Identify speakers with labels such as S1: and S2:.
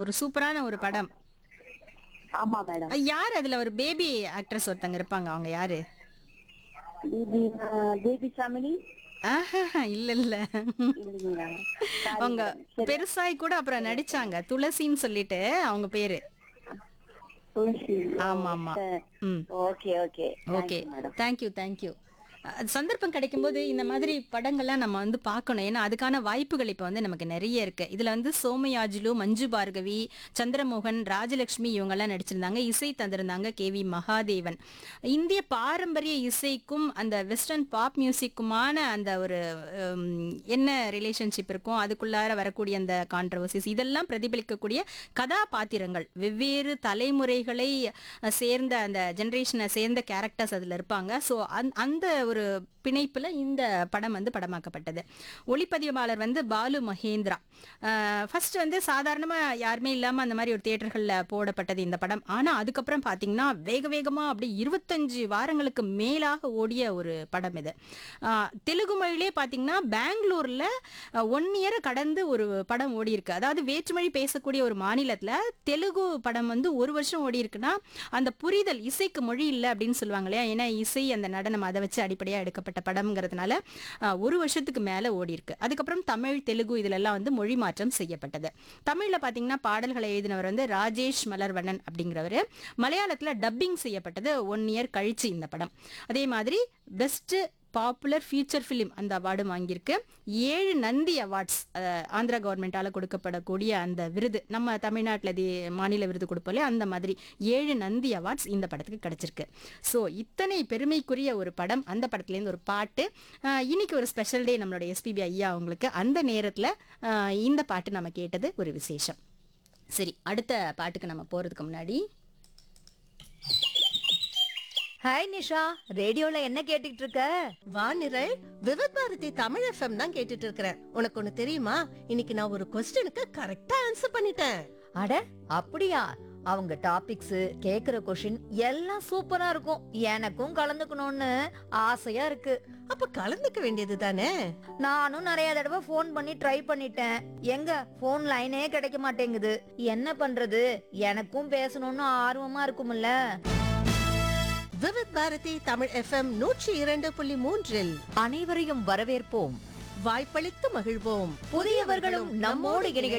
S1: ஒரு சூப்பரான ஒரு படம்
S2: ஆமா மேடம்
S1: அஹ் யார் அதுல ஒரு பேபி ஆக்ட்ரஸ் ஒருத்தங்க இருப்பாங்க அவங்க யாரு
S2: பேபி பேபி ஃபேமிலி
S1: ஆஹா, இல்ல இல்ல
S2: இல்லைங்களா
S1: அவங்க பெருசாய் கூட அப்புறம் நடிச்சாங்க துளசின்னு சொல்லிட்டு அவங்க பேரு
S2: துளசி
S1: ஆமா ஆமா ம்
S2: okay okay
S1: okay
S2: madam
S1: thank you thank you சந்தர்ப்பம் கிடைக்கும்போது இந்த மாதிரி படங்கள்லாம் நம்ம வந்து பார்க்கணும் ஏன்னா அதுக்கான வாய்ப்புகள் இப்போ வந்து நமக்கு நிறைய இருக்கு இதுல வந்து சோமயாஜுலு மஞ்சு பார்கவி சந்திரமோகன் ராஜலட்சுமி இவங்கெல்லாம் நடிச்சிருந்தாங்க இசை தந்திருந்தாங்க கே வி மகாதேவன் இந்திய பாரம்பரிய இசைக்கும் அந்த வெஸ்டர்ன் பாப் மியூசிக்குமான அந்த ஒரு ஹம், என்ன ரிலேஷன்ஷிப் இருக்கும் அதுக்குள்ளார வரக்கூடிய அந்த கான்ட்ரவர்சிஸ் இதெல்லாம் பிரதிபலிக்கக்கூடிய கதாபாத்திரங்கள் வெவ்வேறு தலைமுறைகளை அஹ், சேர்ந்த அந்த ஜெனரேஷனை சேர்ந்த கேரக்டர்ஸ் அதில் இருப்பாங்க ஸோ அந்த ஒரு பிணைப்பில் இந்த படம் வந்து படமாக்கப்பட்டது ஒளிப்பதிவாளர் வந்து பாலு மகேந்திரா ஃபர்ஸ்ட் வந்து சாதாரணமாக யாருமே இல்லாமல் அந்த மாதிரி ஒரு தியேட்டர்களில் போடப்பட்டது இந்த படம் ஆனால் அதுக்கப்புறம் பார்த்தீங்கன்னா வேக வேகமாக அப்படி இருபத்தஞ்சு வாரங்களுக்கு மேலாக ஓடிய ஒரு படம் இது ஆஹ், தெலுங்கு மொழியிலே பார்த்தீங்கன்னா பெங்களூரில் ஒன் இயரை கடந்து ஒரு படம் ஓடி இருக்கு அதாவது வேற்றுமொழி பேசக்கூடிய ஒரு மாநிலத்தில் தெலுங்கு படம் வந்து ஒரு வருஷம் ஓடி இருக்குன்னா அந்த புரிதல் இசைக்கு மொழி இல்லை அப்படின்னு சொல்லுவாங்க இல்லையா ஏன்னா இசை அந்த நடனம் அதை வச்சு அடிப்படையாக எடுக்கப்பட்ட படம்ங்கிறதுனால ஆஹ், ஒரு வருஷத்துக்கு மேலே ஓடி இருக்கு அதுக்கப்புறம் தமிழ் தெலுங்கு இதுலெல்லாம் வந்து மொழி மாற்றம் செய்யப்பட்டது தமிழில் பார்த்தீங்கன்னா பாடல்களை எழுதினவர் வந்து ராஜேஷ் மலர்வண்ணன் அப்படிங்கிறவர் மலையாளத்தில் டப்பிங் செய்யப்பட்டது ஒன் இயர் கழிச்சு இந்த படம் அதே மாதிரி பெஸ்ட் பாப்புலர் ஃபீச்சர் ஃபிலிம் அந்த அவார்டும் வாங்கியிருக்கு ஏழு நந்தி அவார்ட்ஸ் ஆந்திரா கவர்மெண்டால கொடுக்கப்படக்கூடிய அந்த விருது நம்ம தமிழ்நாட்டில் தி மாநில விருது கொடுப்போம்ல அந்த மாதிரி ஏழு நந்தி அவார்ட்ஸ் இந்த படத்துக்கு கிடைச்சிருக்கு ஸோ இத்தனை பெருமைக்குரிய ஒரு படம் அந்த படத்துலேருந்து ஒரு பாட்டு அஹ், இன்னைக்கு ஒரு ஸ்பெஷல் டே நம்மளோட எஸ்பிபி ஐயா அவங்களுக்கு அந்த நேரத்தில் இந்த பாட்டு நம்ம கேட்டது ஒரு விசேஷம் சரி அடுத்த பாட்டுக்கு நம்ம போகிறதுக்கு முன்னாடி
S3: ஹாய் நிஷா ரேடியோல என்ன கேட்டுட்டு இருக்க
S4: வானிரல் விவத் பாரதி தமிழ் எஃப்எம் தான் கேட்டுட்டு இருக்கிறேன் உனக்கு ஒண்ணு தெரியுமா இன்னைக்கு நான் ஒரு கொஸ்டினுக்கு கரெக்டா ஆன்சர் பண்ணிட்டேன்
S3: அட அப்படியா அவங்க டாபிக்ஸ் கேக்குற கொஷின் எல்லாம் சூப்பரா இருக்கும் எனக்கும் கலந்துக்கணும்னு ஆசையா இருக்கு
S4: அப்ப கலந்துக்க வேண்டியது தானே
S3: நானும் நிறைய தடவை ஃபோன் பண்ணி ட்ரை பண்ணிட்டேன் எங்க ஃபோன் லைனே கிடைக்க மாட்டேங்குது என்ன பண்றது எனக்கும் பேசணும்னு ஆர்வமா இருக்கும்ல
S4: விவத் பாரதி தமிழ் எஃப்எம் நூற்றி இரண்டு புள்ளி மூன்றில்
S3: அனைவரையும் வரவேற்போம்
S4: வாய்ப்பளித்து மகிழ்வோம்
S3: புதியவர்களும் நம்மோடு இணைய